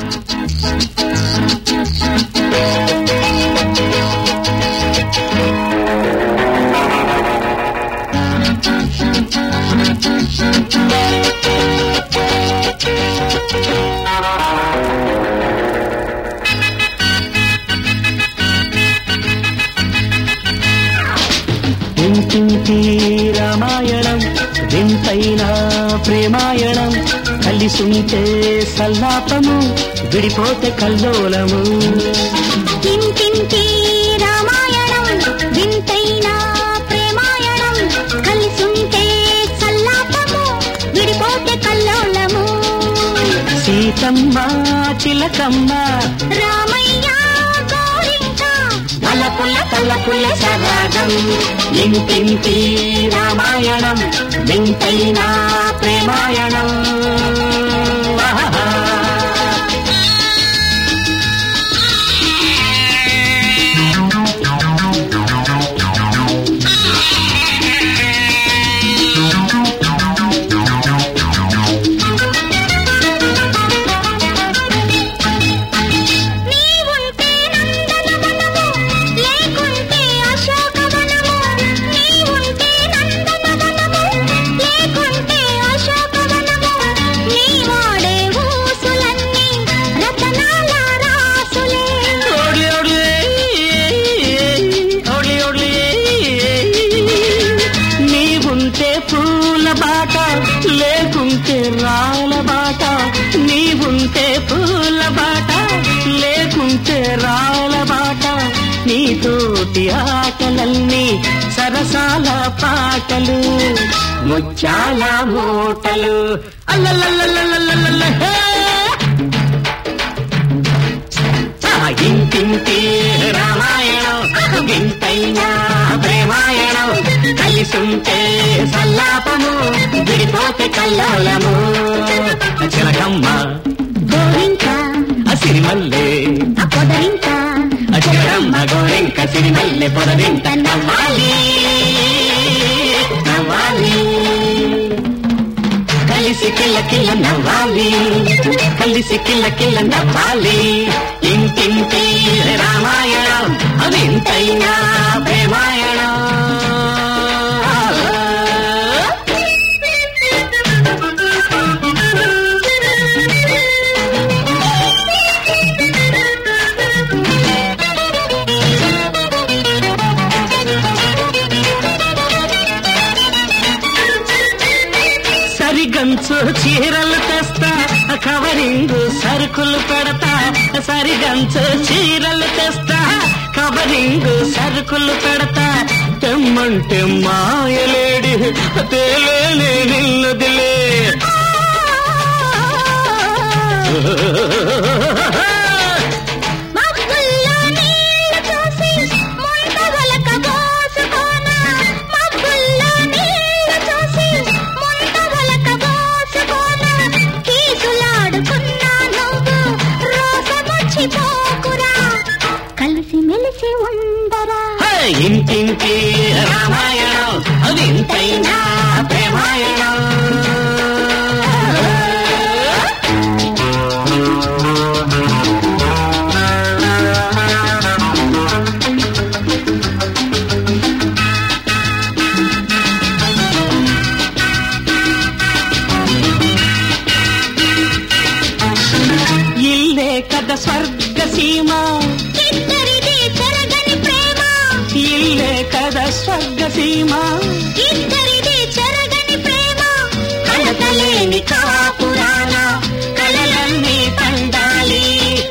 ఇంటింటి రామాయణం వింతైన ప్రేమాయణం కలిసుంటే సల్లాపము విడిపోతే కల్లోలము ఇంటింటి రామాయణం వింతైన ప్రేమాయణం కలిసుంటే సల్లాపము విడిపోతే కల్లోలము సీతమ్మ చిలకమ్మ రామయ్య గోరింక తలపుల్ల తలపుల్ల సరాగం ఇంటింటి రామాయణం వింతైన ప్రేమాయణం ఆహా. నీవుంటే నందనవనము లేకుంటే అశోకవనము నీవుంటే నందనవనము లేకుంటే అశోకవనము నీ వాడే ఊసులన్నీ రతనాల రాసులే ఓడి ఓడి ఓడి ఓడి నీవుంటే పూల బాట లేకుంటే రాళ్ళ బాట నీవుంటే పూల బాట లేకుంటే రాళ్ళ బాట నీతోటి ఆటలన్నీ సరసాల పాటలు ముచ్చాల మూటలు అల్లల్లల్లల్లల్లల్లల్ల ఆ ఇంటింటి రామాయణం వింతైన ప్రేమాయణం కలిసుంటే సల్లాపము విడిపోతే కల్లోలము చిలకమ్మ గోరింక సిరిమల్లె ఆ పొదరింక చిలకమ్మ గోరింక సిరిమల్లె పొదరింక నవ్వాలి నవ్వాలి కలిసి కిల్ల కిల్ల నవ్వాలి కలిసి కిల్ల కిల్ల నవ్వాలి ఇంటింటి రామాయణం అవింతైనా ప్రేమాయణం సరిగంచు చీరలు తెస్తా కవరింగ్ సరుకులు పెడతా సరిగంచు చీరలు తెస్తా కవరింగ్ సరుకులు పెడతా తెమ్మంటే మాయలేడి తేలేని నిన్నదిలే మబ్బుల్లో నీళ్లు చూసి ముంతవలక పోసుకోనా మబ్బుల్లో నీళ్లు చూసి ముంతవలక పోసుకోనా కీసులాడుకున్నా నువ్వు రోసమొచ్చి పోకురా కలిసి మెలిసి ఉండరా హే, ఇంటింటి రామాయణం అవింతైనా ప్రేమాయణం ఇల్లే కథ స్వర్గ సీమ ఇద్దరిది చెరగని ప్రేమ ఇల్లే కథ స్వర్గ సీమ ఇద్దరిది చెరగని ప్రేమ కలతలేని కాపురాన కలలన్నీ పండాలి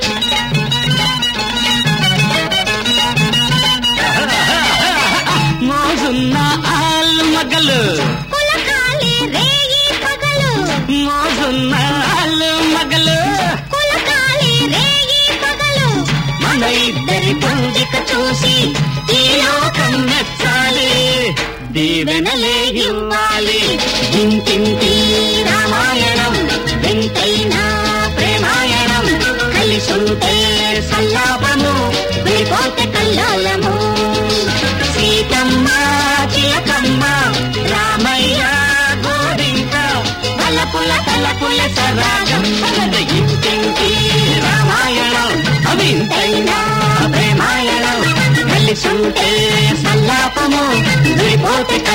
మోజున్న ఆల్ మగలు కులకాలి రేయి పగలు మోజున్న ఆల్ మగలు కులకాలి రేయి పగలు మన ఇద్దరి పొందిక చూసి ఈ లోకం మెచ్చాలి దీవెనలే ఇవ్వాలి ఇంటింటి రామాయణం వింతైన ప్రేమాయణం కలిసుంటే సల్లాపము విడిపోతే కల్లోలము సీతమ్మ చిలకమ్మ రామయ్య గోరింక తలపుల తలపుల సరాగం ఇంటింటి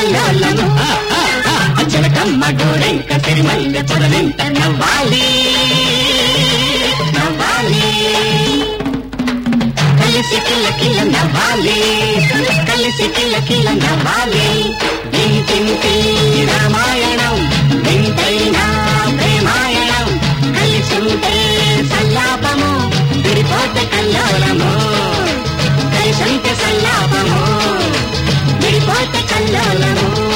కల్లోలము ఆ, ఆ, ఆ, చిలకమ్మ గోరెంక సిరిమల్లె పొదలెంత నవ్వాలి నవ్వాలి కలిసి కిల్ల కిల్ల నవ్వాలి కలిసి కిల్ల కిల్ల నవ్వాలి ఇంటింటి రామాయణం వింతైన ప్రేమాయణం కలిసుంటే సల్లాపము విడిపోతే కల్లోలము కలిసుంటే సల్లాపము విడిపోతే కల్లోలము